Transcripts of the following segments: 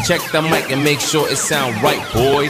Check the mic and make sure it sound right, boys.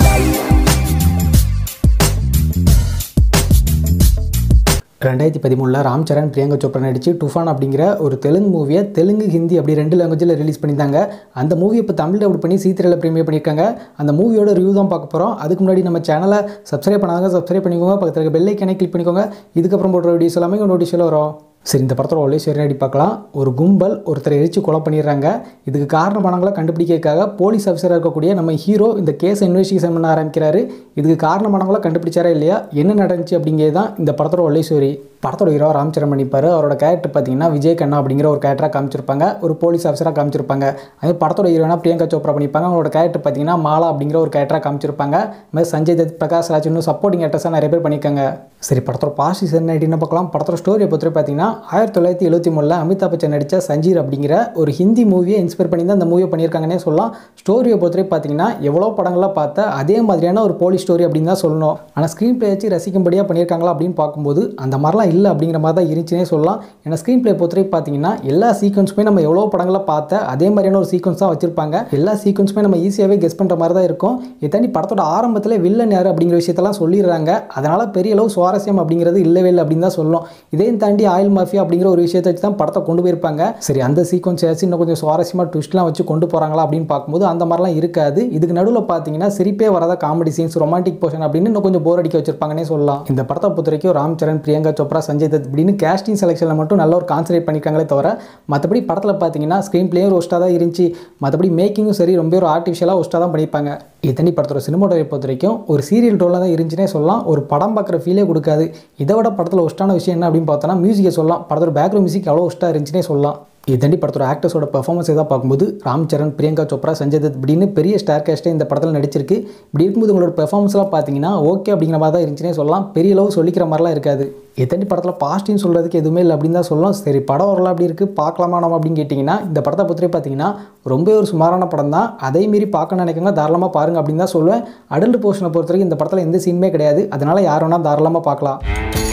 ரெண்டாயிரத்தி பதிமூணில் ராம் சரண் பிரியங்கா சோப்ரா நடித்து டுஃபான் அப்படிங்கிற ஒரு தெலுங்கு மூவியை தெலுங்கு ஹிந்தி அப்படி ரெண்டு லாங்குவேஜில் ரிலீஸ் பண்ணியிருந்தாங்க அந்த மூவி இப்போ தமிழ் டவுட் பண்ணி சீத்திரையில் ப்ரீமியர் பண்ணியிருக்காங்க அந்த மூவியோட ரிவ்யூ தான் பார்க்க போகிறோம் அதுக்கு முன்னாடி நம்ம சேனலை சப்ஸ்கிரைப் பண்ணாங்க சப்ஸ்கிரைப் பண்ணிக்கோங்க பக்கத்தில் இருக்க பெல் ஐக்கனை கிளிக் பண்ணிக்கோங்க இதுக்கப்புறம் போடுற வீடியோஸ் எல்லாமே உங்கள் நோட்டிஷில் வரும் சரி இந்த படத்தோட ஒரே சரி பார்க்கலாம் ஒரு கும்பல் ஒருத்தரை எரிச்சு கொலை பண்ணிடுறாங்க இதுக்கு காரணமானவங்களை கண்டுபிடிக்கிறதுக்காக போலீஸ் ஆஃபீஸராக இருக்கக்கூடிய நம்ம ஹீரோ இந்த கேஸை இன்வெஸ்டிகேஷன் பண்ண ஆரம்பிக்கிறாரு இதுக்கு காரணமானவங்கள கண்டுபிடிச்சாரா இல்லையா என்ன நடந்துச்சு அப்படிங்கிறது தான் இந்த படத்தோட ஒரே ஸ்டோரி படத்தோட ஹீரோ ராம்சரண் பண்ணிப்பார் அவரோட கேரக்டர் பார்த்தீங்கன்னா விஜய் கண்ணா அப்படிங்கிற ஒரு கேரக்டராக காமிச்சிருப்பாங்க ஒரு போலீஸ் ஆஃபீஸராக காமிச்சிருப்பாங்க அதே படத்தோட ஹீரோனா பிரியங்கா சோப்ரா பண்ணிப்பாங்க அவங்களோட கேரக்டர் பார்த்தீங்கன்னா மாலா அப்படிங்கிற ஒரு கேரக்டராக காமிச்சிருப்பாங்க அது மாதிரி சஞ்சய் தத் பிரகாஷ் ராஜ் இன்னும் சப்போர்ட்டிங் ஆக்டர்ஸாக நிறைய பேர் பண்ணியிருக்காங்க சரி படத்தோட பாசிஸ் என்ன என்ன பார்க்கலாம் படத்தோட ஸ்டோரியை பொறுத்த பார்த்தீங்கன்னா ஆயிரத்தி தொள்ளாயிரத்தி எழுபத்தி மூணில் அமிதாப் பச்சன் நடித்த சஞ்சீர் அப்படிங்கிற ஒரு ஹிந்தி மூவியை இன்ஸ்பயர் பண்ணி தான் அந்த மூவியை பண்ணியிருக்காங்கன்னே சொல்லலாம் ஸ்டோரியை பொறுத்தவரை பார்த்தீங்கன்னா எவ்வளோ படங்களாக பார்த்த அதே மாதிரியான ஒரு போலீஸ் ஸ்டோரி அப்படின்னு தான் சொல்லணும் ஆனால் ஸ்க்ரீன் பிளே வச்சு ரசிக்கும்படியாக பண்ணியிருக்காங்களா அப்படின்னு பார்க்கும்போது அந்த மாதிரிலாம் இல்லை அப்படிங்கிற மாதிரி தான் இருந்துச்சுனே சொல்லலாம் ஏன்னா ஸ்க்ரீன் பிளே பொறுத்தவரை பார்த்தீங்கன்னா எல்லா சீக்வன்ஸுமே நம்ம எவ்வளோ படங்களை பார்த்த அதே மாதிரியான ஒரு சீக்வன்ஸ் தான் வச்சிருப்பாங்க எல்லா சீக்வன்ஸுமே நம்ம ஈஸியாகவே கெஸ் பண்ணுற மாதிரி தான் இருக்கும் இதை தாண்டி படத்தோட ஆரம்பத்தில் வில்லன் யார் அப்படிங்கிற விஷயத்தெல்லாம் சொல்லிடுறாங்க அதனால் பெரிய அளவு சுவாரஸ்யம் அப்படிங்கிறது இல்லவே இல்லை அப்படின்னு தான் சொல்லணும் இதையும் தாண்டி ஆயில் மாஃபியா அப்படிங்கிற ஒரு விஷயத்தை வச்சு தான் படத்தை கொண்டு போயிருப்பாங்க சரி அந்த சீக்வன்ஸ் ஏதாச்சும் இன்னும் கொஞ்சம் சுவாரஸ்யமாக ட்விஸ்ட்லாம் வச்சு கொண்டு போகிறாங்களா அப்படின்னு பார்க்கும்போது அந்த மாதிரிலாம் இருக்காது இதுக்கு நடுவில் பார்த்தீங்கன்னா சிரிப்பே வராத காமெடி சீன்ஸ் ரொமான்டிக் போர்ஷன் அப்படின்னு இன்னும் கொஞ்சம் போர் அடிக்க வச்சிருப்பாங்கன்னே சொல்லலாம் இந்த படத்தை பொறுத்த வரைக்கும் ராம் சரண் பிரியங்கா சோப்ரா சஞ்சய் தத் இப்படின்னு கேஸ்டிங் செலெக்ஷனில் மட்டும் நல்ல ஒரு கான்சன்ட்ரேட் பண்ணியிருக்காங்களே தவிர மற்றபடி படத்தில் பார்த்தீங்கன்னா ஸ்க்ரீன் பிளேயும் ஒரு ஒஸ்ட்டாக தான் இருந்துச்சு மற்றபடி மேக்கிங்கும் சரி ரொம்ப ஒரு ஆர்டிஃபிஷியலாக ஒஸ்ட்டாக தான் பண்ணியிருப்பாங்க இத்தனி படத்தோட சினிமாட்டோவை பொறுத்த வரைக்கும் ஒரு சீரியல் ரோலாக தான் இருந்துச்சுனே சொல்லலாம் ஒரு படம் பார்க்குற ஃபீலே கொடுக்காது இதை விட படத்தில் ஒஸ்ட்டான விஷயம் என்ன அப்படின்னு பார்த்தோன்னா மியூசிக்கை சொல்லலாம் படத்தோட பேக்ரவுண்ட் மியூசிக் அவ்வளோ ஒஸ்ட்டாக இருந்துச்சுனே சொல்லலாம் இதண்டி படத்தோட ஆக்டர்ஸோட பெர்ஃபார்மன்ஸ் எதாவது பார்க்கும்போது ராம் சரண் பிரியங்கா சோப்ரா சஞ்சய் தத் இப்படின்னு பெரிய ஸ்டார் கேஸ்ட்டே இந்த படத்தில் நடிச்சிருக்கு இப்படி இருக்கும்போது உங்களோட பெர்ஃபார்மன்ஸ்லாம் பார்த்தீங்கன்னா ஓகே அப்படிங்கிற மாதிரி தான் இருந்துச்சுனே சொல்லலாம் பெரிய அளவு சொல்லிக்கிற மாதிரிலாம் இருக்காது எத்தனை படத்தில் பாசிட்டிவ்னு சொல்கிறதுக்கு எதுவுமே இல்லை அப்படின்னு தான் சொல்லலாம் சரி படம் வரலாம் அப்படி இருக்குது பார்க்கலாமா நம்ம அப்படின்னு கேட்டிங்கன்னா இந்த படத்தை பொறுத்தவரை பார்த்தீங்கன்னா ரொம்ப ஒரு சுமாரான படம் தான் அதே மீறி பார்க்க நினைக்கங்க தாராளமாக பாருங்கள் அப்படின்னு தான் சொல்லுவேன் அடல்ட் போர்ஷனை பொறுத்த வரைக்கும் இந்த படத்தில் எந்த சீனுமே கிடையாது அதனால் யார் வேணால் தாராளமாக பார்க்கலாம்